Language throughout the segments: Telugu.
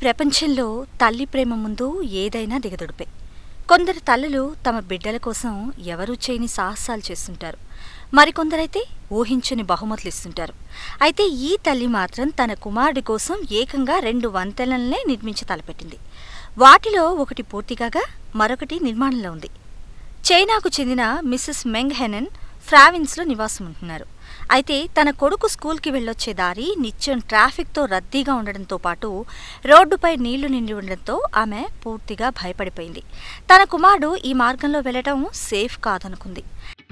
ప్రపంచంలో తల్లి ప్రేమ ముందు ఏదైనా దిగదుడిపే కొందరు తల్లులు తమ బిడ్డల కోసం ఎవరూ చేయని సాహసాలు చేస్తుంటారు మరికొందరైతే ఊహించని బహుమతులు ఇస్తుంటారు అయితే ఈ తల్లి మాత్రం తన కుమారుడి కోసం ఏకంగా రెండు వంతెనలనే నిర్మించి తలపెట్టింది వాటిలో ఒకటి పూర్తిగాగా మరొకటి నిర్మాణంలో ఉంది చైనాకు చెందిన మిస్సెస్ మెంగ్ హెనెన్ ఫ్రావిన్స్లో నివాసం ఉంటున్నారు అయితే తన కొడుకు స్కూల్కి వెళ్ళొచ్చే దారి నిత్యం ట్రాఫిక్తో రద్దీగా ఉండడంతో పాటు రోడ్డుపై నీళ్లు నిండి ఉండడంతో ఆమె పూర్తిగా భయపడిపోయింది తన కుమారుడు ఈ మార్గంలో వెళ్ళటం సేఫ్ కాదనుకుంది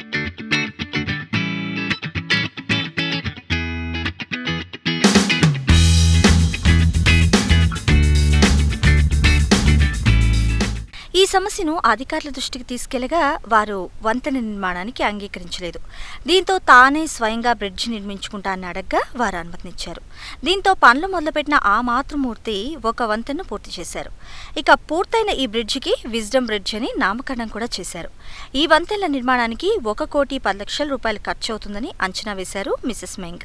ఈ సమస్యను అధికారుల దృష్టికి తీసుకెళ్లగా వారు వంతెన నిర్మాణానికి అంగీకరించలేదు దీంతో తానే స్వయంగా బ్రిడ్జి నిర్మించుకుంటానని అడగ్గా వారు అనుమతినిచ్చారు దీంతో పనులు మొదలుపెట్టిన ఆ మాతృమూర్తి ఒక వంతెనను పూర్తి చేశారు ఇక పూర్తయిన ఈ బ్రిడ్జికి విజ్డమ్ బ్రిడ్జ్ అని నామకరణం కూడా చేశారు ఈ వంతెనల నిర్మాణానికి ఒక కోటి పది లక్షల రూపాయలు ఖర్చు అవుతుందని అంచనా వేశారు మిసెస్ మెంగ్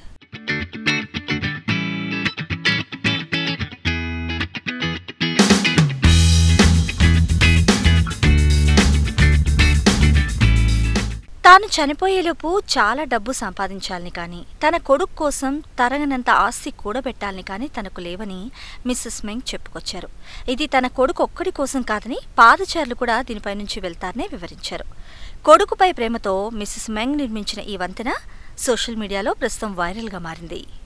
తాను చనిపోయేలోపు చాలా డబ్బు సంపాదించాలని కానీ తన కొడుకు కోసం తరగనంత ఆస్తి కూడబెట్టాలని కానీ తనకు లేవని మిస్సెస్ మెంగ్ చెప్పుకొచ్చారు ఇది తన కొడుకు ఒక్కడి కోసం కాదని పాదచారులు కూడా దీనిపై నుంచి వెళ్తారని వివరించారు కొడుకుపై ప్రేమతో మిస్సెస్ మెంగ్ నిర్మించిన ఈ వంతెన సోషల్ మీడియాలో ప్రస్తుతం వైరల్గా మారింది